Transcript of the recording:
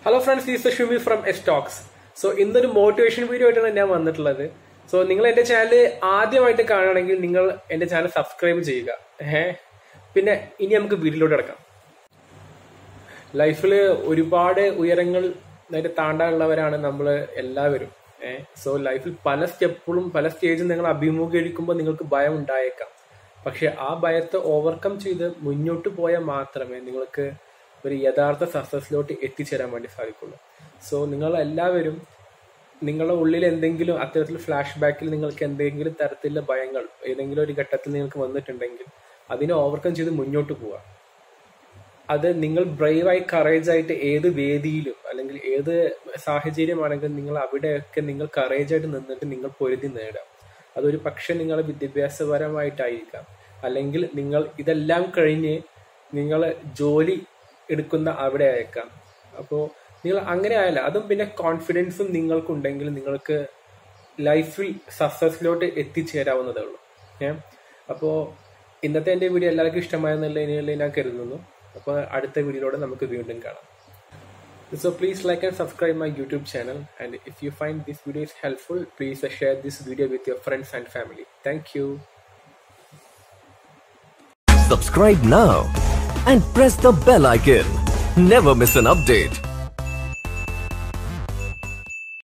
Hello friends is Shumi from Estox so ഇന്നൊരു motivation video ആയിട്ടാണ് ഞാൻ വന്നിട്ടുള്ളത് സോ നിങ്ങൾ എന്റെ ചാനൽ ആദ്യമായിട്ട് കാണുകയാണെങ്കിൽ നിങ്ങൾ എന്റെ ചാനൽ സബ്സ്ക്രൈബ് ചെയ്യുക ഏഹ് പിന്നെ ഇനി നമുക്ക് വീഡിയോയിലോട്ട് കിടക്കാം ലൈഫിൽ ഒരുപാട് ഉയരങ്ങൾ അതിന്റെ താണ്ടാനുള്ളവരാണ് നമ്മൾ എല്ലാവരും ഏഹ് സോ ലൈഫിൽ പല സ്റ്റെപ്പുകളും പല സ്റ്റേജും നിങ്ങൾ അഭിമുഖീകരിക്കുമ്പോൾ നിങ്ങൾക്ക് ഭയം ഉണ്ടായേക്കാം പക്ഷെ ആ ഭയത്തെ ഓവർകം ചെയ്ത് മുന്നോട്ട് പോയാൽ മാത്രമേ നിങ്ങൾക്ക് ഒരു യഥാർത്ഥ സക്സസിലോട്ട് എത്തിച്ചേരാൻ വേണ്ടി സാധിക്കുള്ളൂ സോ നിങ്ങൾ എല്ലാവരും നിങ്ങളുടെ ഉള്ളിൽ എന്തെങ്കിലും അത്തരത്തിൽ ഫ്ലാഷ് ബാക്കിൽ നിങ്ങൾക്ക് എന്തെങ്കിലും തരത്തിലുള്ള ഭയങ്ങൾ ഏതെങ്കിലും ഒരു ഘട്ടത്തിൽ നിങ്ങൾക്ക് വന്നിട്ടുണ്ടെങ്കിൽ അതിനെ ഓവർകം ചെയ്ത് മുന്നോട്ട് പോവുക അത് നിങ്ങൾ ബ്രൈവായി കറേജ് ആയിട്ട് ഏത് വേദിയിലും അല്ലെങ്കിൽ ഏത് സാഹചര്യമാണെങ്കിലും നിങ്ങൾ അവിടെയൊക്കെ നിങ്ങൾ കറേജ് ആയിട്ട് നിന്നിട്ട് നിങ്ങൾ പൊരുതി നേടാം അതൊരു പക്ഷെ നിങ്ങളെ വിദ്യാഭ്യാസപരമായിട്ടായിരിക്കാം അല്ലെങ്കിൽ നിങ്ങൾ ഇതെല്ലാം കഴിഞ്ഞ് നിങ്ങൾ ജോലി എടുക്കുന്ന അവിടെ അയക്കാം അപ്പോൾ നിങ്ങൾ അങ്ങനെ ആയാലും അതും പിന്നെ കോൺഫിഡൻസും നിങ്ങൾക്കുണ്ടെങ്കിൽ നിങ്ങൾക്ക് ലൈഫിൽ സക്സസിലോട്ട് എത്തിച്ചേരാവുന്നതേ ഉള്ളൂ ഏഹ് അപ്പോൾ ഇന്നത്തെ എൻ്റെ വീഡിയോ എല്ലാവർക്കും ഇഷ്ടമായെന്നുള്ള ഞാൻ കരുതുന്നു അപ്പോൾ അടുത്ത വീഡിയോയിലൂടെ നമുക്ക് വീണ്ടും കാണാം So please like and subscribe my YouTube channel and if you find this video is helpful, please share this video with your friends and family. Thank you. Subscribe now and press the bell icon. Never miss an update.